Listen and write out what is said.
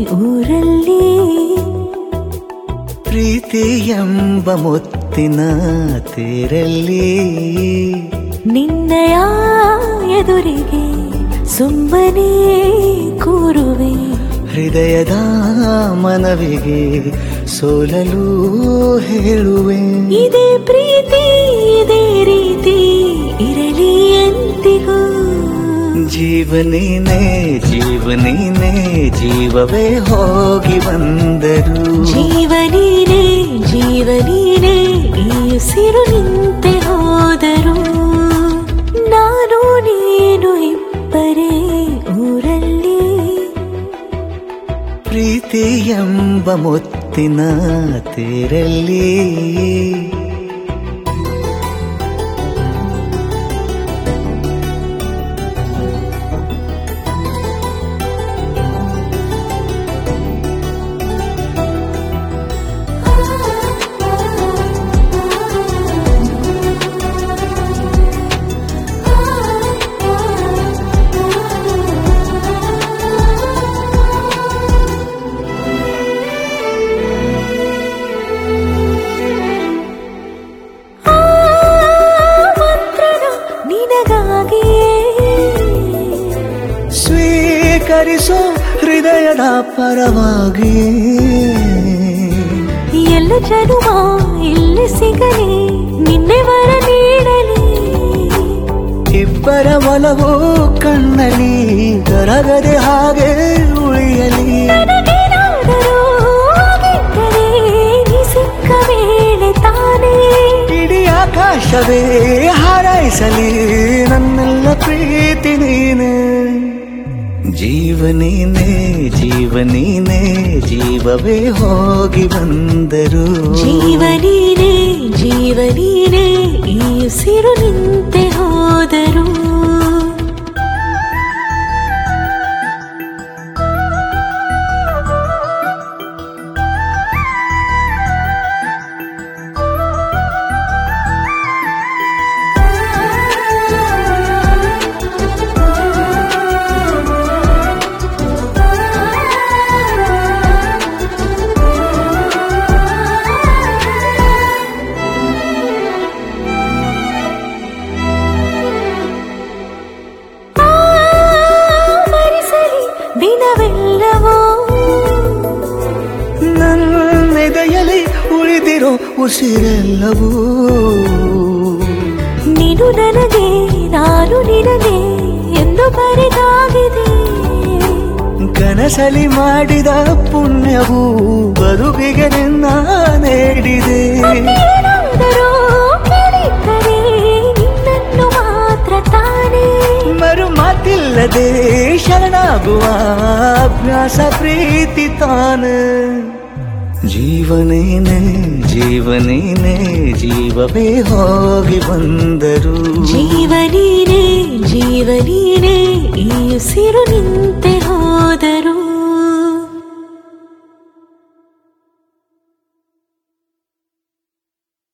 ಊರಲ್ಲಿ ಪ್ರೀತಿ ಎಂಬ ಮುತ್ತಿನ ತೇರಲ್ಲಿ ನಿನ್ನಯ ಎದುರಿಗೆ ಸುಮ್ಮನೆ ಕೂರುವೆ ಹೃದಯದ ಮನವಿಗೆ ಸೋಲಲು ಹೇಳುವೆ ಇದೇ ಪ್ರೀತಿ ಇದೇ ರೀತಿ ಇರಲಿ ಎಂದಿಗೂ ಜೀವನೇನೆ ಜೀವನೇನೆ ಜೀವವೇ ಹೋಗಿ ಬಂದರು ಜೀವನೀನೇ ಜೀವನೀನೇ ಈ ಉಸಿರು ನಿಂತೆ ಹೋದರು ನಾನು ನೀನು ಇಬ್ಬರೇ ಊರಲ್ಲಿ ಪ್ರೀತಿ ಎಂಬ ಮುತ್ತಿನ ತೇರಲ್ಲಿ ಆ ಮಂತ್ರನ ನಿನಗಾಗಿಯೇ ಸ್ವೀಕರಿಸೋ ಹೃದಯದ ಪರವಾಗಿ ಎಲ್ಲ ಜನುಮ ಇಲ್ಲಿ ಸಿಗಲಿ ನಿನ್ನೆ ವರ ನೀಡಲಿ ಇಬ್ಬರ ಒಲವು ಕಣ್ಣಲ್ಲಿ ಕರಗದೆ ಹಾಗೆ ಉಳಿಯಲಿ ನನಗೇನಾದರೂ ಆಗಿದ್ದರೆ ನೀ ಸಿಕ್ಕ ವೇಳೆ ತಾನೇ ಇಡೀ ಆಕಾಶವೇ ಹಾರೈಸಲಿ ನನ್ನೆಲ್ಲ ಪ್ರೀತಿ ನೀನೆ ಜೀವನೇನೆ ಜೀವನೇನೆ ಜೀವವೇ ಹೋಗಿ ಬಂದರು ಜೀವನೀನೇ ಜೀವನೀನೇ ಈ ಉಸಿರು ನಿಂತೆ ಹೋದರು ಆ ಮರೆಸಲಿ ದಿನವೆಲ್ಲವೋ ನನ್ನೆದೆಯಲ್ಲಿ ಉಳಿದಿರೋ ಉಸಿರೆಲ್ಲವೂ ನೀನು ನನಗೆ ನಾನು ನಿನಗೆ ಎಂದು ಬರೆದಾಗಿದೆ ಕನಸಲಿ ಮಾಡಿದ ಪುಣ್ಯವು ಬದುಕಿಗೆ ನಿನ್ನ ನೀಡಿದೆ ಏನಾದರೂ ಕೇಳಿದ್ದರೆ ನಿನ್ನನ್ನು ಮಾತ್ರ ತಾನೇ ಮರು ಮಾತಿಲ್ಲದೆ ಶರಣಾಗುವ ಅಭ್ಯಾಸ ಪ್ರೀತಿ ತಾನ ಜೀವನೇನೆ ಜೀವನೇನೆ ಜೀವವೇ ಹೋಗಿ ಬಂದರು ಜೀವನೀನೇ ಜೀವನೀನೇ ಈ ಉಸಿರು ನಿಂತೆ ಹೋದರು